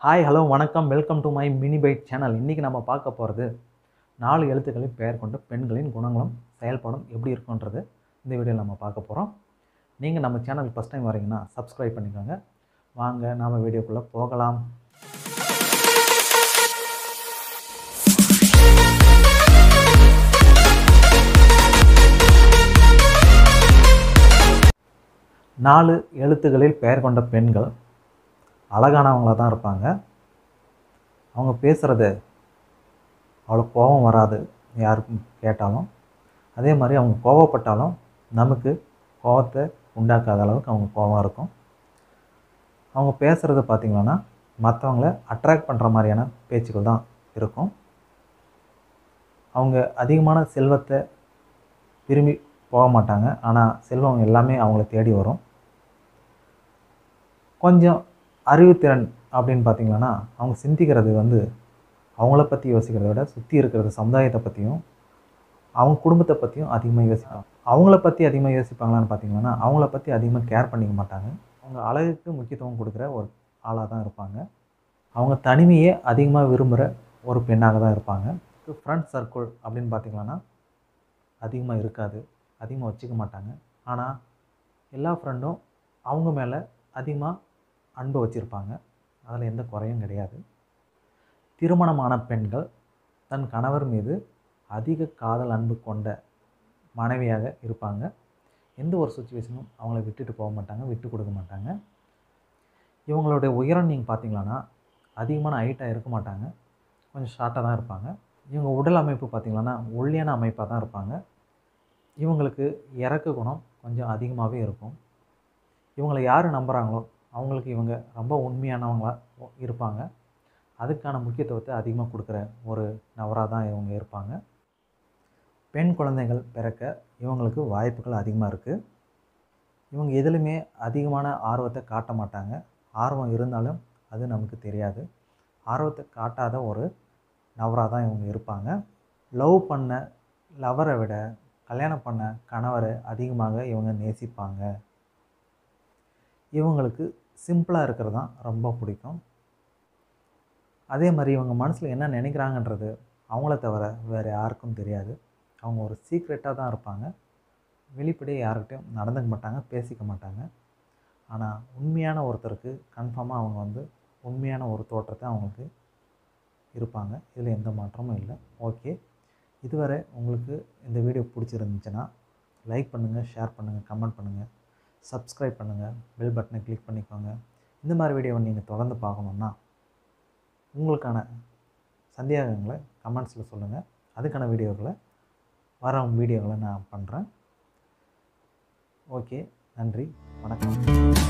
hi hello வணக்கம் welcome to my mini byte channel இன்றைக்கி நம்ம பார்க்க போகிறது நாலு எழுத்துக்களின் பெயர் கொண்ட பெண்களின் குணங்களும் செயல்பாடும் எப்படி இருக்குன்றது இந்த வீடியோவில் நம்ம பார்க்க போகிறோம் நீங்கள் நம்ம சேனலுக்கு ஃபஸ்ட் டைம் வரீங்கன்னா சப்ஸ்கிரைப் பண்ணிக்கோங்க வாங்க நாம் வீடியோக்குள்ளே போகலாம் நாலு எழுத்துக்களில் பெயர் கொண்ட பெண்கள் அழகானவங்களாக தான் இருப்பாங்க அவங்க பேசுகிறது அவ்வளோ கோபம் வராது யாருக்கும் கேட்டாலும் அதே மாதிரி அவங்க கோவப்பட்டாலும் நமக்கு கோபத்தை உண்டாக்காத அளவுக்கு அவங்க கோபம் இருக்கும் அவங்க பேசுகிறது பார்த்திங்கன்னா மற்றவங்கள அட்ராக்ட் பண்ணுற மாதிரியான பேச்சுக்கள் தான் இருக்கும் அவங்க அதிகமான செல்வத்தை விரும்பி போக மாட்டாங்க ஆனால் செல்வம் எல்லாமே அவங்கள தேடி வரும் கொஞ்சம் அறிவுத்திறன் அப்படின்னு பார்த்தீங்கன்னா அவங்க சிந்திக்கிறது வந்து அவங்கள பற்றி யோசிக்கிறத விட சுற்றி இருக்கிறது சமுதாயத்தை பற்றியும் அவங்க குடும்பத்தை பற்றியும் அதிகமாக யோசிப்பாங்க அவங்கள பற்றி அதிகமாக யோசிப்பாங்களான்னு பார்த்தீங்கன்னா அவங்கள பற்றி அதிகமாக கேர் பண்ணிக்க மாட்டாங்க அவங்க அழகுக்கு முக்கியத்துவம் கொடுக்குற ஒரு ஆளாக தான் இருப்பாங்க அவங்க தனிமையே அதிகமாக விரும்புகிற ஒரு பெண்ணாக தான் இருப்பாங்க ஃப்ரெண்ட் சர்க்கிள் அப்படின்னு பார்த்தீங்கன்னா அதிகமாக இருக்காது அதிகமாக வச்சுக்க மாட்டாங்க ஆனால் எல்லா ஃப்ரெண்டும் அவங்க மேலே அதிகமாக அன்பு வச்சுருப்பாங்க அதில் எந்த குறையும் கிடையாது திருமணமான பெண்கள் தன் கணவர் மீது அதிக காதல் அன்பு கொண்ட மனைவியாக இருப்பாங்க எந்த ஒரு சுச்சுவேஷனும் அவங்கள விட்டுட்டு போக மாட்டாங்க விட்டு கொடுக்க மாட்டாங்க இவங்களுடைய உயரம் நீங்கள் பார்த்தீங்களான்னா அதிகமான ஹைட்டாக இருக்க மாட்டாங்க கொஞ்சம் ஷார்ட்டாக தான் இருப்பாங்க இவங்க உடல் அமைப்பு பார்த்திங்கன்னா ஒல்லியான அமைப்பாக தான் இருப்பாங்க இவங்களுக்கு இறக்க குணம் கொஞ்சம் அதிகமாகவே இருக்கும் இவங்களை யார் நம்புகிறாங்களோ அவங்களுக்கு இவங்க ரொம்ப உண்மையானவங்களாக இருப்பாங்க அதுக்கான முக்கியத்துவத்தை அதிகமாக கொடுக்குற ஒரு நபராக தான் இவங்க இருப்பாங்க பெண் குழந்தைகள் பிறக்க இவங்களுக்கு வாய்ப்புகள் அதிகமாக இருக்குது இவங்க எதுலையுமே அதிகமான ஆர்வத்தை காட்ட மாட்டாங்க ஆர்வம் இருந்தாலும் அது நமக்கு தெரியாது ஆர்வத்தை காட்டாத ஒரு நபராக தான் இவங்க இருப்பாங்க லவ் பண்ண லவரை விட கல்யாணம் பண்ண கணவரை அதிகமாக இவங்க நேசிப்பாங்க இவங்களுக்கு சிம்பிளாக இருக்கிறது தான் ரொம்ப பிடிக்கும் அதே மாதிரி இவங்க மனசில் என்ன நினைக்கிறாங்கன்றது அவங்கள தவிர வேறு யாருக்கும் தெரியாது அவங்க ஒரு சீக்ரெட்டாக தான் இருப்பாங்க வெளிப்படையாக யாருக்கிட்டையும் நடந்துக்க மாட்டாங்க பேசிக்க மாட்டாங்க ஆனால் உண்மையான ஒருத்தருக்கு கன்ஃபார்மாக அவங்க வந்து உண்மையான ஒரு தோற்றத்தை அவங்களுக்கு இருப்பாங்க இதில் எந்த மாற்றமும் இல்லை ஓகே இதுவரை உங்களுக்கு இந்த வீடியோ பிடிச்சிருந்துச்சுன்னா லைக் பண்ணுங்கள் ஷேர் பண்ணுங்கள் கமெண்ட் பண்ணுங்கள் சப்ஸ்கிரைப் பண்ணுங்கள் பெல் பட்டனை கிளிக் பண்ணிக்கோங்க இந்த மாதிரி வீடியோவை நீங்கள் தொடர்ந்து பார்க்கணுன்னா உங்களுக்கான சந்தேகங்களை கமெண்ட்ஸில் சொல்லுங்கள் அதுக்கான வீடியோக்களை வர வீடியோக்களை நான் பண்ணுறேன் ஓகே நன்றி வணக்கம்